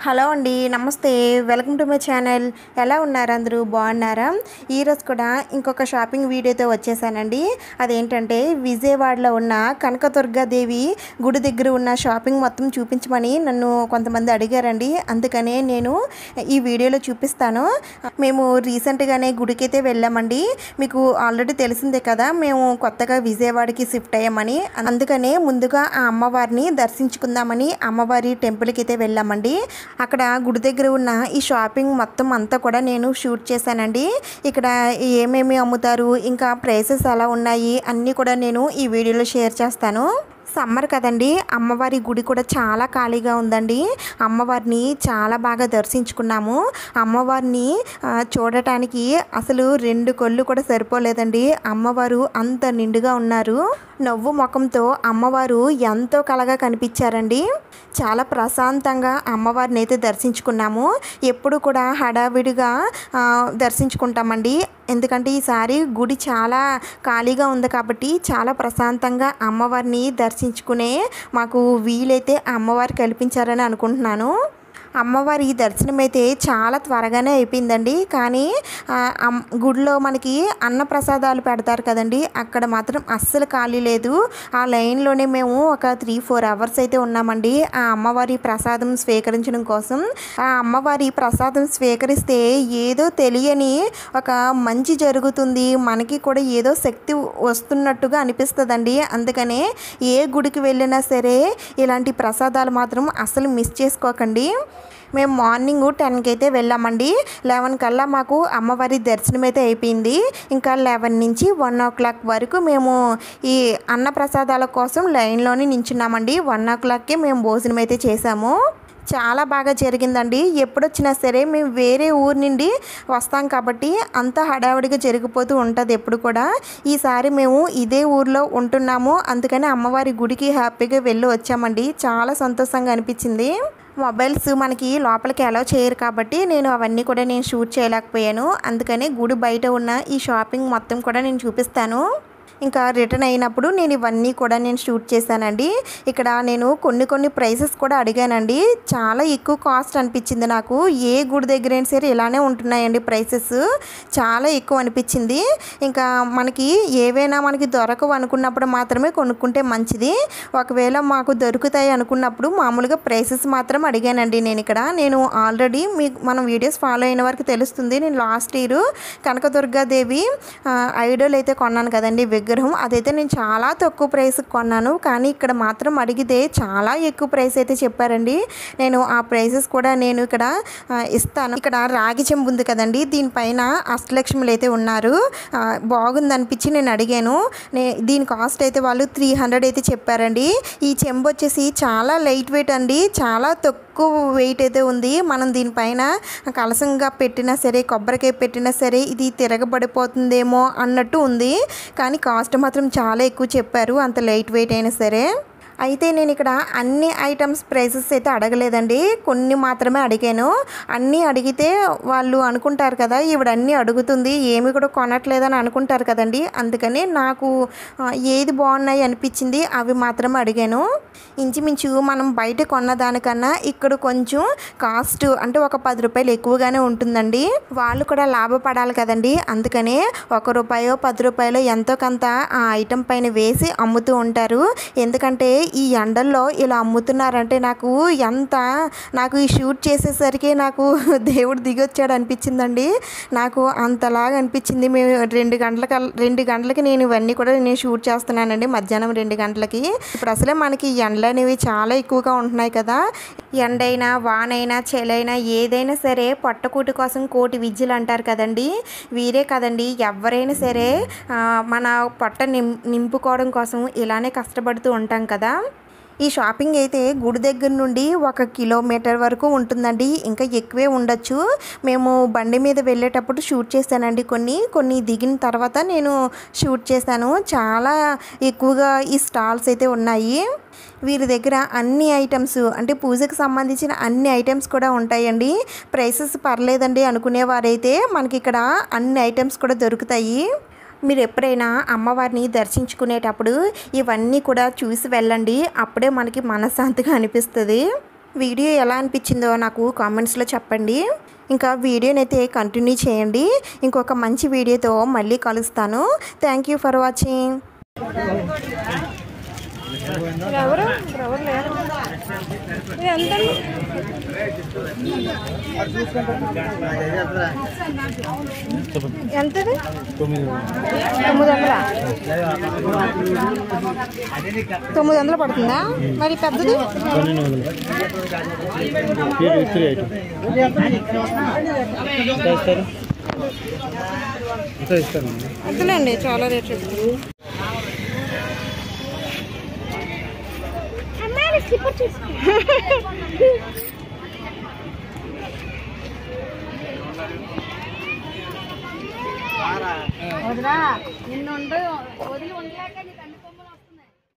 hello అండి నమస్తే welcome to my channel ఎలా ఉన్నారు అందరూ బాగున్నారా ఈరోజు కూడా ఇంకొక షాపింగ్ వీడియోతో వచ్చేసానండి అదేంటంటే విజయవాడలో ఉన్న కనకదుర్గాదేవి గుడి దగ్గర ఉన్న షాపింగ్ మొత్తం చూపించమని నన్ను కొంతమంది అడిగారండి అందుకనే నేను ఈ వీడియోలో చూపిస్తాను మేము రీసెంట్గానే గుడికైతే వెళ్ళామండి మీకు ఆల్రెడీ తెలిసిందే కదా మేము కొత్తగా విజయవాడకి షిఫ్ట్ అయ్యామని అందుకనే ముందుగా ఆ అమ్మవారిని దర్శించుకుందామని అమ్మవారి టెంపుల్కి అయితే వెళ్ళామండి అక్కడ గుడి దగ్గర ఉన్న ఈ షాపింగ్ మొత్తం అంతా కూడా నేను షూట్ చేశానండి ఇక్కడ ఏమేమి అమ్ముతారు ఇంకా ప్రైసెస్ ఎలా ఉన్నాయి అన్నీ కూడా నేను ఈ వీడియోలో షేర్ చేస్తాను సమ్మర్ కదండి అమ్మవారి గుడి కూడా చాలా ఖాళీగా ఉందండి అమ్మవారిని చాలా బాగా దర్శించుకున్నాము అమ్మవారిని ఆ, చూడటానికి అసలు రెండు కళ్ళు కూడా సరిపోలేదండి అమ్మవారు అంత నిండుగా ఉన్నారు నవ్వు ముఖంతో అమ్మవారు ఎంతో కలగా కనిపించారండి చాలా ప్రశాంతంగా అమ్మవారిని అయితే దర్శించుకున్నాము ఎప్పుడు కూడా హడావిడిగా ఆ, దర్శించుకుంటామండి ఎందుకంటే ఈసారి గుడి చాలా ఖాళీగా ఉంది కాబట్టి చాలా ప్రశాంతంగా అమ్మవారిని దర్శించుకునే మాకు వీలైతే ఆ అమ్మవారు కల్పించారని అనుకుంటున్నాను అమ్మవారి దర్శనం అయితే చాలా త్వరగానే అయిపోయిందండి కానీ ఆ, అమ్- గుడిలో మనకి అన్న ప్రసాదాలు పెడతారు కదండి అక్కడ మాత్రం అస్సలు ఖాళీ లేదు ఆ లైన్లోనే మేము ఒక త్రీ ఫోర్ అవర్స్ అయితే ఉన్నామండి ఆ అమ్మవారి ప్రసాదం స్వీకరించడం కోసం ఆ అమ్మవారి ప్రసాదం స్వీకరిస్తే ఏదో తెలియని ఒక మంచి జరుగుతుంది మనకి కూడా ఏదో శక్తి వస్తున్నట్టుగా అనిపిస్తుందండి అందుకనే ఏ గుడికి వెళ్ళినా సరే ఇలాంటి ప్రసాదాలు మాత్రం అస్సలు మిస్ చేసుకోకండి మేము మార్నింగ్ టెన్కి అయితే వెళ్ళామండి లెవెన్ కల్లా మాకు అమ్మవారి దర్శనం అయితే అయిపోయింది ఇంకా లెవెన్ నుంచి వన్ ఓ క్లాక్ వరకు మేము ఈ అన్న ప్రసాదాల కోసం లైన్లోనే నించున్నామండి వన్ ఓ క్లాక్కి మేము భోజనం అయితే చేసాము చాలా బాగా జరిగిందండి ఎప్పుడొచ్చినా సరే మేము వేరే ఊరు నుండి వస్తాం కాబట్టి అంత హడావిడిగా జరిగిపోతూ ఉంటుంది ఎప్పుడు కూడా ఈసారి మేము ఇదే ఊర్లో ఉంటున్నాము అందుకని అమ్మవారి గుడికి హ్యాపీగా వెళ్ళి వచ్చామండి చాలా సంతోషంగా అనిపించింది మొబైల్స్ మనకి లోపలికి అలౌ చేయరు కాబట్టి నేను అవన్నీ కూడా నేను షూట్ చేయలేకపోయాను అందుకని గుడి బయట ఉన్న ఈ షాపింగ్ మొత్తం కూడా నేను చూపిస్తాను ఇంకా రిటర్న్ అయినప్పుడు నేను ఇవన్నీ కూడా నేను షూట్ చేశానండి ఇక్కడ నేను కొన్ని కొన్ని ప్రైసెస్ కూడా అడిగానండి చాలా ఎక్కువ కాస్ట్ అనిపించింది నాకు ఏ గుడి దగ్గర అయినా సరే ఇలానే ఉంటున్నాయండి ప్రైసెస్ చాలా ఎక్కువ అనిపించింది ఇంకా మనకి ఏవైనా మనకి దొరకవు అనుకున్నప్పుడు మాత్రమే కొనుక్కుంటే మంచిది ఒకవేళ మాకు దొరుకుతాయి అనుకున్నప్పుడు మామూలుగా ప్రైసెస్ మాత్రం అడిగానండి నేను ఇక్కడ నేను ఆల్రెడీ మీకు మనం వీడియోస్ ఫాలో అయిన వరకు తెలుస్తుంది నేను లాస్ట్ ఇయర్ కనకదుర్గాదేవి ఆ, ఐడల్ అయితే కొన్నాను కదండి విగ్రహం అదైతే నేను చాలా తక్కువ ప్రైస్కి కొన్నాను కానీ ఇక్కడ మాత్రం అడిగితే చాలా ఎక్కువ ప్రైస్ అయితే చెప్పారండి నేను ఆ ప్రైసెస్ కూడా నేను ఇక్కడ ఆ, ఇస్తాను ఇక్కడ రాగి చెంబు ఉంది కదండి దీనిపైన అష్టలక్ష్ములు అయితే ఉన్నారు ఆ, బాగుంది అనిపించి నేను అడిగాను నే దీని కాస్ట్ అయితే వాళ్ళు త్రీ హండ్రెడ్ అయితే చెప్పారండి ఈ చెంబు వచ్చేసి చాలా లైట్ వెయిట్ అండి చాలా తక్కువ వెయిట్ అయితే ఉంది మనం దీనిపైన కలసంగా పెట్టినా సరే కొబ్బరికాయ పెట్టినా సరే ఇది తిరగబడిపోతుందేమో అన్నట్టు ఉంది కానీ కాస్ట్ మాత్రం చాలా ఎక్కువ చెప్పారు అంత లైట్ వెయిట్ అయినా సరే అయితే నేను ఇక్కడ అన్ని ఐటమ్స్ ప్రైసెస్ అయితే అడగలేదండి కొన్ని మాత్రమే అడిగాను అన్నీ అడిగితే వాళ్ళు అనుకుంటారు కదా ఈవిడ అన్నీ అడుగుతుంది ఏమి కూడా కొనట్లేదని అనుకుంటారు కదండి అందుకని నాకు ఆ, ఏది బాగున్నాయి అనిపించింది అవి మాత్రమే అడిగాను ఇంచుమించు మనం బయట కొన్న దానికన్నా ఇక్కడ కొంచెం కాస్ట్ అంటే ఒక పది రూపాయలు ఎక్కువగానే ఉంటుందండి వాళ్ళు కూడా లాభపడాలి కదండి అందుకనే ఒక రూపాయో పది రూపాయలు ఎంతో కొంత ఆ ఐటెం పైన వేసి అమ్ముతూ ఉంటారు ఎందుకంటే ఈ ఎండల్లో ఇలా అమ్ముతున్నారంటే నాకు ఎంత నాకు ఈ షూట్ చేసేసరికి నాకు దేవుడు దిగొచ్చాడు అనిపించిందండి నాకు అంతలాగా అనిపించింది మేము రెండు గంటలకి రెండు గంటలకి నేను ఇవన్నీ కూడా నేను షూట్ చేస్తున్నానండి మధ్యాహ్నం రెండు గంటలకి ఇప్పుడు అసలే మనకి ఎండలు అనేవి చాలా ఎక్కువగా ఉంటున్నాయి కదా ఎండైనా వానైనా చలైనా ఏదైనా సరే పొట్టకూటి కోసం కోటి విద్యలు అంటారు కదండి వీరే కదండి ఎవరైనా సరే ఆ, మన పొట్ట నిం నింపుకోవడం కోసం ఇలానే కష్టపడుతూ ఉంటాం కదా ఈ షాపింగ్ అయితే గుడి దగ్గర నుండి ఒక కిలోమీటర్ వరకు ఉంటుందండి ఇంకా ఎక్కువే ఉండొచ్చు మేము బండి మీద వెళ్ళేటప్పుడు షూట్ చేశానండి కొన్ని కొన్ని దిగిన తర్వాత నేను షూట్ చేశాను చాలా ఎక్కువగా ఈ స్టాల్స్ అయితే ఉన్నాయి వీరి దగ్గర అన్ని ఐటమ్స్ అంటే పూజకు సంబంధించిన అన్ని ఐటమ్స్ కూడా ఉంటాయండి ప్రైసెస్ పర్లేదండి అనుకునేవారైతే మనకి ఇక్కడ అన్ని ఐటమ్స్ కూడా దొరుకుతాయి మీరు ఎప్పుడైనా అమ్మవారిని దర్శించుకునేటప్పుడు ఇవన్నీ కూడా చూసి వెళ్ళండి అప్పుడే మనకి మనశ్శాంతిగా అనిపిస్తుంది వీడియో ఎలా అనిపించిందో నాకు కామెంట్స్లో చెప్పండి ఇంకా వీడియోని అయితే కంటిన్యూ చేయండి ఇంకొక మంచి వీడియోతో మళ్ళీ కలుస్తాను థ్యాంక్ యూ ఫర్ వాచింగ్ ఎవరు ఎవరు లేరు ఇది ఎంతండి ఎంతది తొమ్మిది వందలా తొమ్మిది వందలు పడుతుందా మరి పెద్దది పన్నెండు వందలు త్రీ ఎయిట్ ఎంత ఇస్తారు ఎంత ఇస్తారు వద్దులేండి చాలా రేట్ చెప్తుంది వదిలా నిన్ను ఉండు వదిలి ఉండలేక